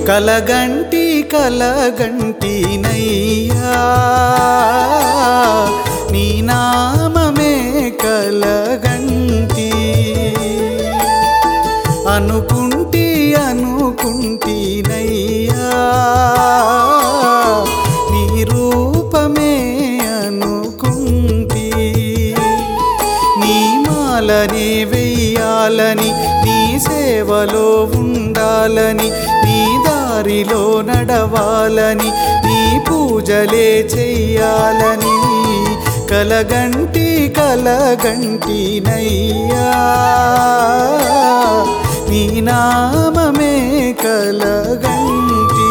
కలగంటి కలగంటి నయ్యా నీ నామమే కలగంటి అనుకుంటి అనుకుంటి నయ్యా నీ రూపమే అనుకుంటి నీ మాలని వెయ్యాలని నీ సేవలో ఉండాలని నీ దారిలో నడవాలని నీ పూజలే చెయ్యాలని కలగంటి కలగంటి నయ్యా నీ నామమే కలగంటి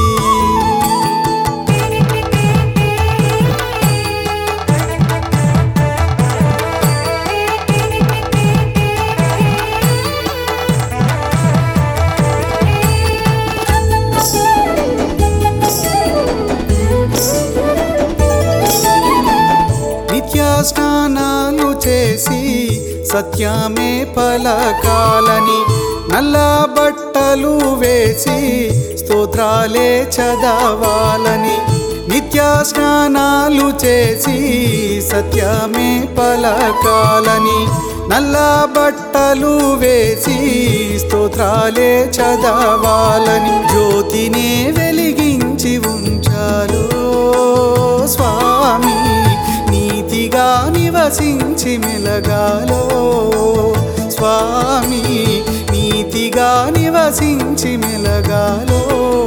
నిత్యాస్నానాలు చేసి సత్యమే పలకాలని నల్ల బట్టలు వేసి స్తోత్రాలే చదవాలని నిత్యాస్నానాలు చేసి సత్యమే పలకాలని నల్ల బట్టలు వేసి స్తోత్రాలే చదవాలని జ్యోతినే వెలిగించి ఉంచాలో స్వామి నీతిగా నివసించి మెలగాలో స్వామి నీతిగా నివసించి మెలగాలో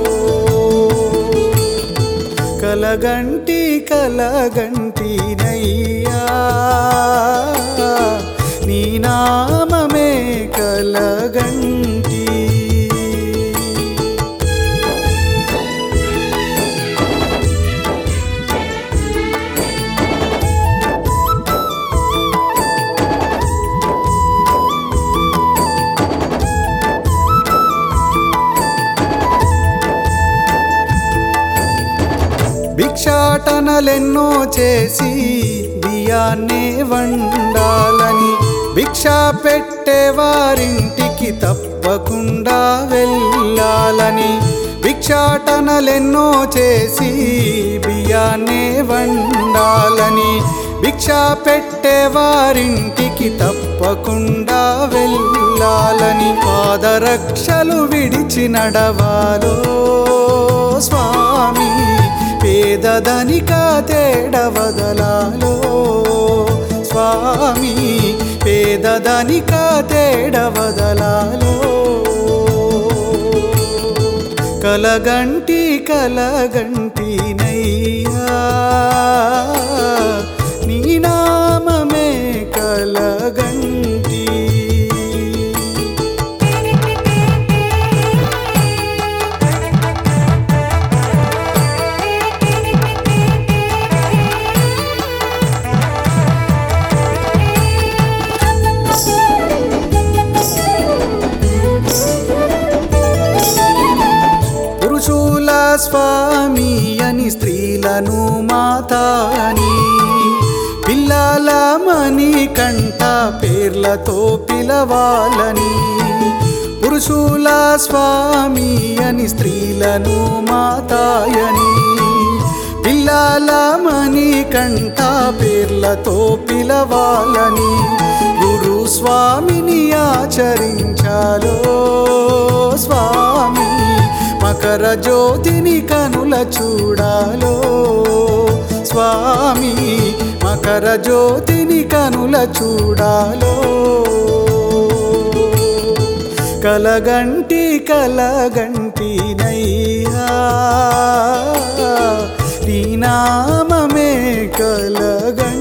కలగంటి కలగంటి నయ్యా నీ నామమే కలగంటి భిక్షాటనలెన్నో చేసి బియ్యాన్నే వండాలని భిక్ష పెట్టేవారింటికి తప్పకుండా వెళ్ళాలని భిక్షాటనలెన్నో చేసి బియ్యాన్నే వండాలని భిక్ష పెట్టేవారింటికి తప్పకుండా వెళ్ళాలని పాదరక్షలు విడిచి నడవాలో స్వామి పేదదనిక తేడ వదలాలో స్వామి పేదదనిక తేడ వదలాలో కలగంటి కలగంటి నయ్యా నీ నామమే కలగంటి పురుషుల స్వామి అని స్త్రీలను మాత అని పిల్లల మణి కంట పేర్లతో పిలవాలని పురుషుల స్వామి అని స్త్రీలను మాతాయని పిల్లల మణి కంట పేర్లతో పిలవాలని గురు స్వామిని ఆచరించాలో స్వామి మకర జ్యోతిని కనుల చూడాలో స్వామి మకర జ్యోతిని కనుల చూడాలో కలగంటి కలగంటి నయ్యా నీ నామమే కలగంటి